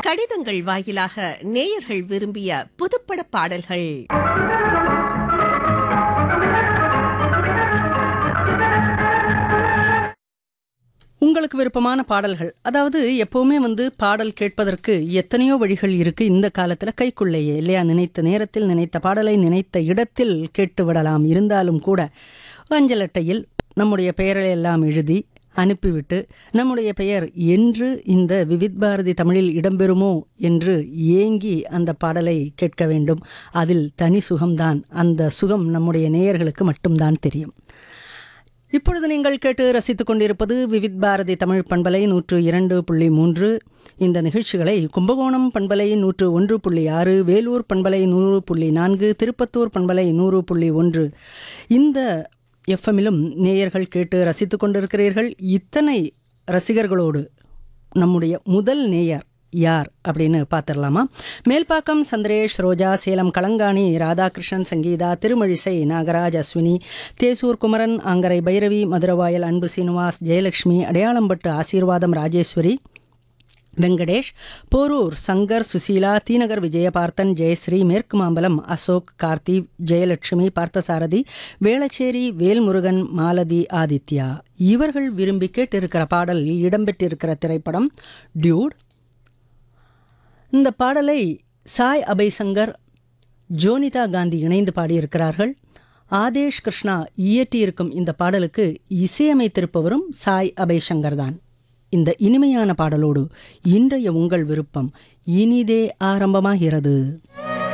கடிதங்கள் வாயிலாக நேயர்கள் விரும்பிய புதுப்பட பாடல்கள் உங்களுக்கு விருப்பமான பாடல்கள் அதாவது எப்பவுமே வந்து பாடல் கேட்பதற்கு எத்தனையோ வழிகள் இருக்கு இந்த காலத்துல கைக்குள்ளேயே இல்லையா நினைத்த நேரத்தில் நினைத்த பாடலை நினைத்த இடத்தில் கேட்டு விடலாம் இருந்தாலும் கூட அஞ்சல் அட்டையில் நம்முடைய பெயரை எல்லாம் எழுதி அனுப்பிவிட்டு நம்முடைய பெயர் என்று இந்த விவித் பாரதி தமிழில் இடம்பெறுமோ என்று ஏங்கி அந்த பாடலை கேட்க வேண்டும் அதில் தனி சுகம்தான் அந்த சுகம் நம்முடைய நேயர்களுக்கு மட்டும்தான் தெரியும் இப்பொழுது நீங்கள் கேட்டு ரசித்துக் கொண்டிருப்பது விவித் பாரதி தமிழ் பண்பலை நூற்று இரண்டு புள்ளி மூன்று இந்த நிகழ்ச்சிகளை கும்பகோணம் பண்பலை நூற்று ஒன்று புள்ளி ஆறு வேலூர் பண்பலை நூறு புள்ளி நான்கு திருப்பத்தூர் பண்பலை நூறு புள்ளி ஒன்று இந்த எஃப்எம்மிலும் நேயர்கள் கேட்டு ரசித்துக் கொண்டிருக்கிறீர்கள் இத்தனை ரசிகர்களோடு நம்முடைய முதல் நேயர் யார் அப்படின்னு பார்த்துடலாமா மேல்பாக்கம் சந்திரேஷ் ரோஜா சேலம் களங்காணி ராதாகிருஷ்ணன் சங்கீதா திருமழிசை நாகராஜ் அஸ்வினி தேசூர் குமரன் ஆங்கரை பைரவி மதுரவாயல் அன்பு சீனிவாஸ் ஜெயலட்சுமி அடையாளம்பட்டு ஆசீர்வாதம் ராஜேஸ்வரி வெங்கடேஷ் போரூர் சங்கர் சுசீலா தீநகர் விஜயபார்த்தன் ஜெயஸ்ரீ மேற்கு மாம்பலம் அசோக் கார்த்தி ஜெயலட்சுமி பார்த்தசாரதி வேளச்சேரி வேல்முருகன் மாலதி ஆதித்யா இவர்கள் விரும்பி கேட்டிருக்கிற பாடல் இடம்பெற்றிருக்கிற திரைப்படம் டியூட் இந்த பாடலை சாய் அபய்சங்கர் ஜோனிதா காந்தி இணைந்து பாடியிருக்கிறார்கள் ஆதேஷ் கிருஷ்ணா இயற்றியிருக்கும் இந்த பாடலுக்கு இசையமைத்திருப்பவரும் சாய் அபய்சங்கர் தான் இந்த இனிமையான பாடலோடு இன்றைய உங்கள் விருப்பம் இனிதே ஆரம்பமாகிறது